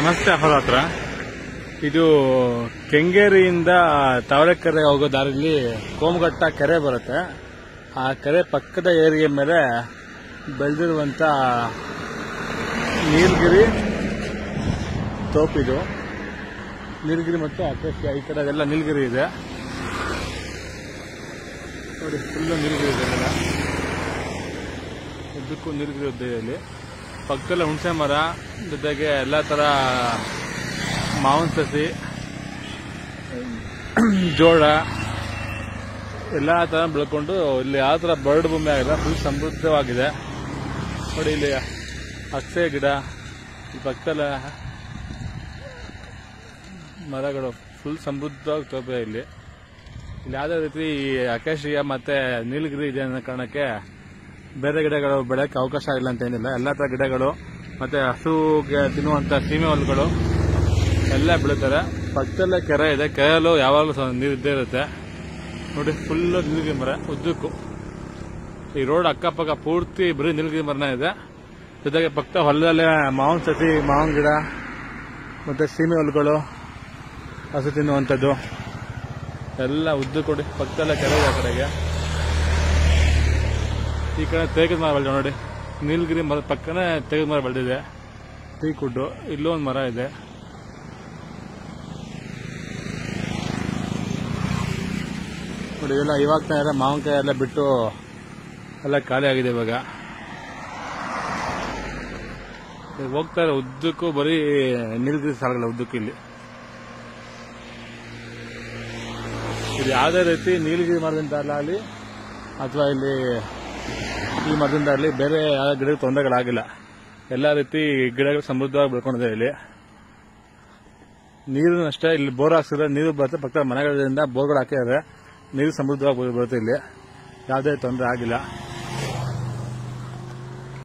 ನಮಸ್ತೆ ಅಹೋರಾತ್ರ ಇದು ಕೆಂಗೇರಿಯಿಂದ ತಾವರೆಕೆರೆ ಹೋಗೋ ದಾರಿಲಿ ಕೋಮಘಟ್ಟ ಕೆರೆ ಬರುತ್ತೆ ಆ ಕೆರೆ ಪಕ್ಕದ ಏರಿಯಾ ಮೇಲೆ ಬೆಳೆದಿರುವಂತ ನೀಲಗಿರಿ ತೋಪಿದು ನೀಲಗಿರಿ ಮತ್ತು ಅಕೇಶಿಯ ಈ ಕಡೆ ಎಲ್ಲ ನೀಲಗಿರಿ ಇದೆ ನೋಡಿ ಫುಲ್ಲು ನೀಲಗಿರಿ ಇದೆ ಎಲ್ಲ ಉದ್ದಕ್ಕೂ ನೀಲಗಿರಿ ಇದೆ ಇಲ್ಲಿ ಪಕ್ಕದಲ್ಲೇ ಹುಣಸೆ ಮರ ಜೊತೆಗೆ ಎಲ್ಲ ತರ ಮಾವಿನ ಸಸಿ ಜೋಳ ಎಲ್ಲ ತರ ಬೆಳ್ಕೊಂಡು ಇಲ್ಲಿ ಯಾವ ತರ ಬರಡು ಭೂಮಿ ಆಗಿಲ್ಲ ಫುಲ್ ಸಮೃದ್ಧವಾಗಿದೆ ನೋಡಿ ಇಲ್ಲಿ ಅಕ್ಷಯ ಗಿಡ ಈ ಪಕ್ಕದಲ್ಲ ಮರಗಳು ಫುಲ್ ಸಮೃದ್ಧವಾಗಿ ತೋಪೆ ಇಲ್ಲಿ ಇಲ್ಲಿ ಯಾವುದೇ ರೀತಿ ಈ ಅಕೇಶಿಯ ಮತ್ತೆ ನೀಲಗಿರಿ ಇದೆ ಅನ್ನೋ ಕಾರಣಕ್ಕೆ ಬೇರೆ ಗಿಡಗಳು ಬೆಳೆಯಕ್ಕೆ ಅವಕಾಶ ಇಲ್ಲ ಅಂತ ಏನಿಲ್ಲ ಎಲ್ಲ ತರ ಗಿಡಗಳು ಮತ್ತೆ ಹಸುಗೆ ತಿನ್ನುವಂತ ಸೀಮೆ ಹುಲ್ಗಳು ಎಲ್ಲ ಬೆಳೀತಾರೆ ಪಕ್ಕದಲ್ಲೇ ಕೆರೆ ಇದೆ ಕೆರೆಯಲ್ಲೂ ಯಾವಾಗಲೂ ಸ- ನೀರು ಇದ್ದೇ ಇರುತ್ತೆ ನೋಡಿ ಫುಲ್ ನೀಲಗಿರಿ ಮರ ಉದ್ದಕ್ಕೂ ಈ ರೋಡ್ ಅಕ್ಕಪಕ್ಕ ಪೂರ್ತಿ ಬರೀ ನೀಲಗಿರಿ ಮರನೇ ಇದೆ ಜೊತೆಗೆ ಪಕ್ಕ ಹೊಲದಲ್ಲೇ ಮಾವಿನ ಸಸಿ ಮಾವಿನ ಗಿಡ ಮತ್ತೆ ಸೀಮೆ ಹುಲ್ಗಳು ಹಸು ತಿನ್ನುವಂಥದ್ದು ಎಲ್ಲ ಉದ್ದು ಕೊಡಿ ಪಕ್ಕದಲ್ಲೇ ಕೆರೆ ಇದೆ ಆ ಕಡೆಗೆ ಈ ಕಡೆ ತೇಗದ ಮರ ಬೆಳೆದ ನೋಡಿ ನೀಲಗಿರಿ ಮರದ ಪಕ್ಕನೇ ತೇಗದ ಮರ ಬೆಳೆದಿದೆ ಟೀ ಕುಡ್ಡು ಇಲ್ಲೂ ಒಂದು ಮರ ಇದೆ ನೋಡಿ ಎಲ್ಲ ಇವಾಗ ತಾನೇ ಮಾವಿನಕಾಯಿ ಎಲ್ಲ ಬಿಟ್ಟು ಎಲ್ಲ ಖಾಲಿ ಆಗಿದೆ ಇವಾಗ ಈಗ ಹೋಗ್ತಾ ಇರೋ ಉದ್ದಕ್ಕೂ ಬರೀ ನೀಲಗಿರಿ ಸಾಲುಗಳ ಉದ್ದಕ್ಕೂ ಇಲ್ಲಿ ಇದು ಯಾವುದೇ ರೀತಿ ನೀಲಗಿರಿ ಮರದಿಂದ ಆಗಲಿ ಅಥವಾ ಇಲ್ಲಿ ಈ ಮರದಿಂದ ಆಗಲಿ ಬೇರೆ ಯಾವ ಗಿಡಕ್ಕೆ ತೊಂದರೆಗಳಾಗಿಲ್ಲ ಎಲ್ಲ ರೀತಿ ಗಿಡಗಳು ಸಮೃದ್ಧವಾಗಿ ಬೆಳ್ಕೊಂಡಿದೆ ಇಲ್ಲಿ ನೀರು ಅಷ್ಟೇ ಇಲ್ಲಿ ಬೋರ್ ಹಾಕ್ಸಿದ್ರೆ ನೀರು ಬರುತ್ತೆ ಪಕ್ಕದ ಮನೆಗಳಿಂದ ಬೋರ್ಗಳು ಹಾಕಿದ್ರೆ ನೀರು ಸಮೃದ್ಧವಾಗಿ ಬರುತ್ತೆ ಇಲ್ಲಿ ಯಾವುದೇ ತೊಂದರೆ ಆಗಿಲ್ಲ